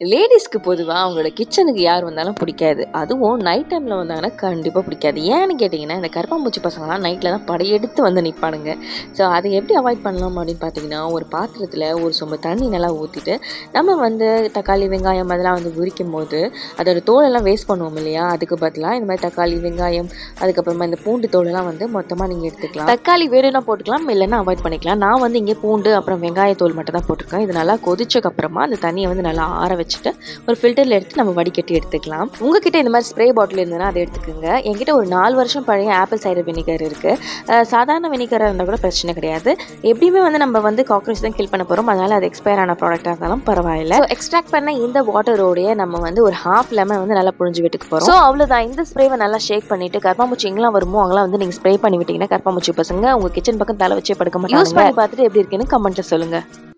லேடிஸ்க்கு பொதுவாக அவங்களோட கிச்சனுக்கு யார் வந்தாலும் பிடிக்காது அதுவும் நைட் டைமில் வந்தாங்கன்னா கண்டிப்பாக பிடிக்காது ஏன்னு கேட்டிங்கன்னா இந்த கருப்பாம்பூச்சி பசங்களாம் நைட்டில் தான் படையெடுத்து வந்து நிற்பானுங்க ஸோ அதை எப்படி அவாய்ட் பண்ணலாம் அப்படின்னு பார்த்தீங்கன்னா ஒரு பாத்திரத்தில் ஒரு சொம்பு தண்ணி நல்லா ஊற்றிட்டு நம்ம வந்து தக்காளி வெங்காயம் அதெல்லாம் வந்து உரிக்கும் போது அதோட தோலெல்லாம் வேஸ்ட் பண்ணுவோம் இல்லையா அதுக்கு பதிலாக இந்த மாதிரி தக்காளி வெங்காயம் அதுக்கப்புறமா இந்த பூண்டு தோலெல்லாம் வந்து மொத்தமாக நீங்கள் எடுத்துக்கலாம் தக்காளி வேணும்னா போட்டுக்கலாம் இல்லைன்னா அவாய்ட் பண்ணிக்கலாம் நான் வந்து இங்கே பூண்டு அப்புறம் வெங்காய தோல் மட்டும் தான் போட்டிருக்கேன் இது நல்லா கொதிச்சக்கப்புறமா அந்த தண்ணியை வந்து நல்லா ஆற வச்சுட்டு ஒரு ஃபில்டரில் எடுத்து நம்ம வடிகட்டி எடுத்துக்கலாம் உங்ககிட்ட இந்த மாதிரி ஸ்ப்ரே பாட்டில் இருந்ததுன்னா அதை எடுத்துக்கோங்க என்கிட்ட ஒரு நாலு வருஷம் பழைய ஆப்பிள் சைடர் வினிகர் இருக்குது சாதாரண வினிகராக இருந்தால் கூட பிரச்சனை கிடையாது எப்படியுமே வந்து நம்ம வந்து காக்ரோச் தான் கில் பண்ண போகிறோம் அதனால் அது எக்ஸ்பயர் ஆன ப்ராடக்டாக இருந்தாலும் பரவாயில்ல ஸோ எக்ஸ்ட்ராக்ட் பண்ண இந்த வாட்டரோடைய நம்ம வந்து ஒரு ஹாஃப் லெமன் வந்து நல்லா புழிஞ்சு விட்டுக்கு போகிறோம் ஸோ அவ்வளோதான் இந்த ஸ்ப்ரேவை நல்லா ஷேக் பண்ணிட்டு கர்ப்பாம்பூச்சி எங்கெல்லாம் வருமோ அங்கெல்லாம் வந்து நீங்கள் ஸ்ப்ரே பண்ணி விட்டீங்கன்னா கர்ப்பாம்பூச்சி பசங்க உங்கள் கிச்சன் பக்கம் தலை வச்சே படுக்க மாட்டாங்க யூஸ் பண்ணி பார்த்துட்டு எப்படி இருக்குன்னு கமெண்ட்டில் சொல்லுங்கள்